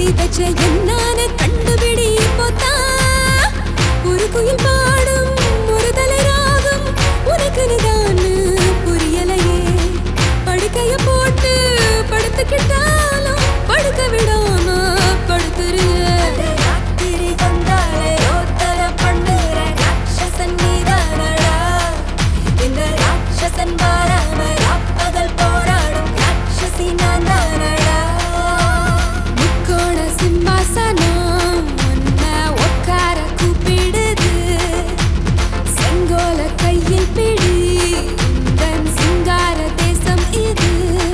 கட்டி வச்ச என்னான்னு கண்டுபிடி இப்போதான் ஒரு குயில் பாடும் ஒரு தலை ராகம் உனக்கு நிதான்னு புரியலையே படுக்கைய போட்டு படுத்துக்கிட்டாலும் படுக்க விடாம படுத்துறிய ராத்திரி வந்தாலே ரோத்தர பண்ணுற ராட்சசன் நீதானடா இந்த ராட்சசன் மாறாம ராப்பகல் போராடும் ராட்சசி நான் தானடா முக்கோண சிம்மாசனம் உன்னை உட்கார கூப்பிடுது செங்கோல கையில் பிடி உந்தன் சிங்கார தேசம் இது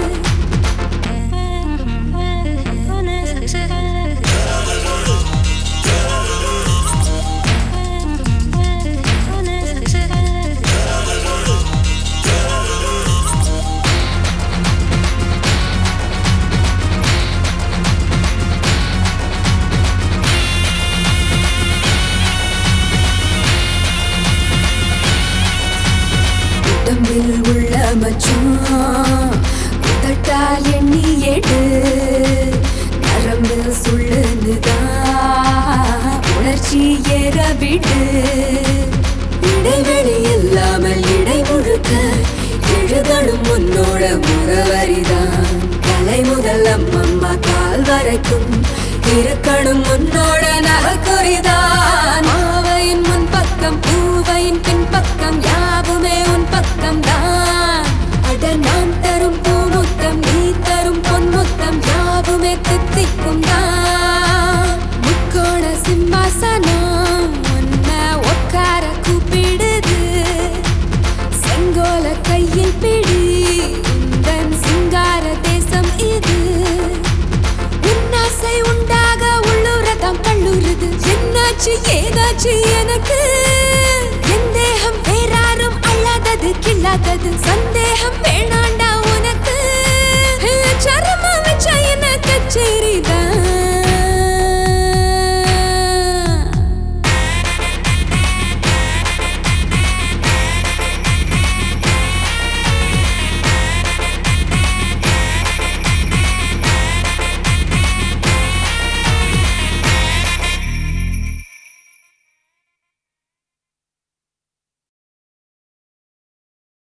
உடம்பில் உள்ள மச்சான் உதட்டால் எண்ணி எடு நரம்பில் சுள்ளுன்னுதான் உணர்ச்சி ஏற விடு இடைவெளி இல்லாமல் இடை முழுக்க எழுதணும் உன்னோட முகவரிதான் தலை முதல் அம்மம்மா கால் வரைக்கும் இருக்கணும் உன்னோட நகக்குறிதான் மாவையின் முன் பக்கம் பூவையின் பின் பக்கம் யாவுமே உன் பக்கம் தான் அட நான் தரும் பூமுத்தம் நீ தரும் பொன்முத்தம் யாவுமே தித்திக்கும் தான் முக்கோண சிம்மாசனம் உன்னை உட்கார கூப்பிடுது செங்கோல கையில் பிடி உந்தன் சிங்கார தேசம் இது உன்னாசை உண்டாக உள்ளுரதம் கள்ளுருது என்னாச்சு ஏதாச்சு எனக்கு என் தேகம் வேறாரும் அல்லாதது கில்லாதது சந்தேகம்